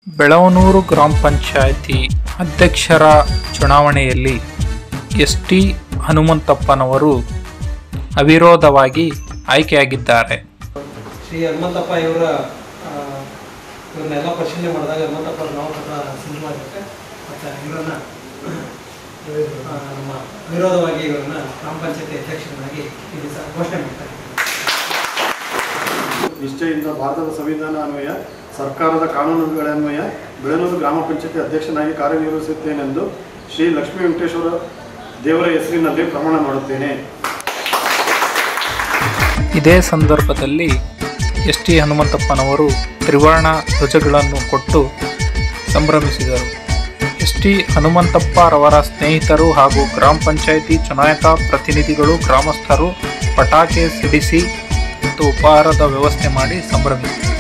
ಬೆಳವನೂರು ಗ್ರಾಮ ಪಂಚಾಯಿತಿ ಅಧ್ಯಕ್ಷರ ಚುನಾವಣೆಯಲ್ಲಿ ಎಸ್ ಟಿ ಹನುಮಂತಪ್ಪನವರು ಅವಿರೋಧವಾಗಿ ಆಯ್ಕೆಯಾಗಿದ್ದಾರೆ ಶ್ರೀ ಹನುಮಂತಪ್ಪ ಇವರ ಆ, ಇವ್ರನ್ನೆಲ್ಲ ಪರಿಶೀಲನೆ ಮಾಡಿದಾಗ ಹನುಮಂತಪ್ಪ ಅವ್ರ ನಾಮಪತ್ರ ಸಿದ್ಧವಾಗುತ್ತೆ ಮತ್ತು ಇವರನ್ನ ಆ, ನಮ್ಮ ವಿರೋಧವಾಗಿ ಇವರನ್ನ ಗ್ರಾಮ ಪಂಚಾಯತಿ ಅಧ್ಯಕ್ಷರನ್ನಾಗಿ ಈ ದಿವಸ ಘೋಷಣೆ ಮಾಡ್ತಾರೆ ನಿಷ್ಠೆಯಿಂದ ಭಾರತದ ಸಂವಿಧಾನ ಅನ್ವಯ ಸರ್ಕಾರದ ಕಾನೂನುಗಳನ್ವಯ ಬೆಳನೂರು ಗ್ರಾಮ ಪಂಚಾಯತಿ ಅಧ್ಯಕ್ಷನಾಗಿ ಕಾರ್ಯನಿರ್ವಹಿಸುತ್ತೇನೆಂದು ಶ್ರೀ ಲಕ್ಷ್ಮೀ ವೆಂಕಟೇಶ್ವರ ದೇವರ ಹೆಸರಿನಲ್ಲಿ ಪ್ರಮಾಣ ಮಾಡುತ್ತೇನೆ ಇದೇ ಸಂದರ್ಭದಲ್ಲಿ ಎಸ್ ಟಿ ಹನುಮಂತಪ್ಪನವರು ತ್ರಿವರ್ಣ ಧ್ವಜಗಳನ್ನು ಕೊಟ್ಟು ಸಂಭ್ರಮಿಸಿದರು ಎಸ್ ಟಿ ಹನುಮಂತಪ್ಪರವರ ಸ್ನೇಹಿತರು ಹಾಗೂ ಗ್ರಾಮ ಪಂಚಾಯಿತಿ ಚುನಾಯಿತ ಪ್ರತಿನಿಧಿಗಳು ಗ್ರಾಮಸ್ಥರು ಪಟಾಕಿ ಸಿಡಿಸಿ ಮತ್ತು ಉಪಹಾರದ ವ್ಯವಸ್ಥೆ ಮಾಡಿ ಸಂಭ್ರಮಿಸಿದರು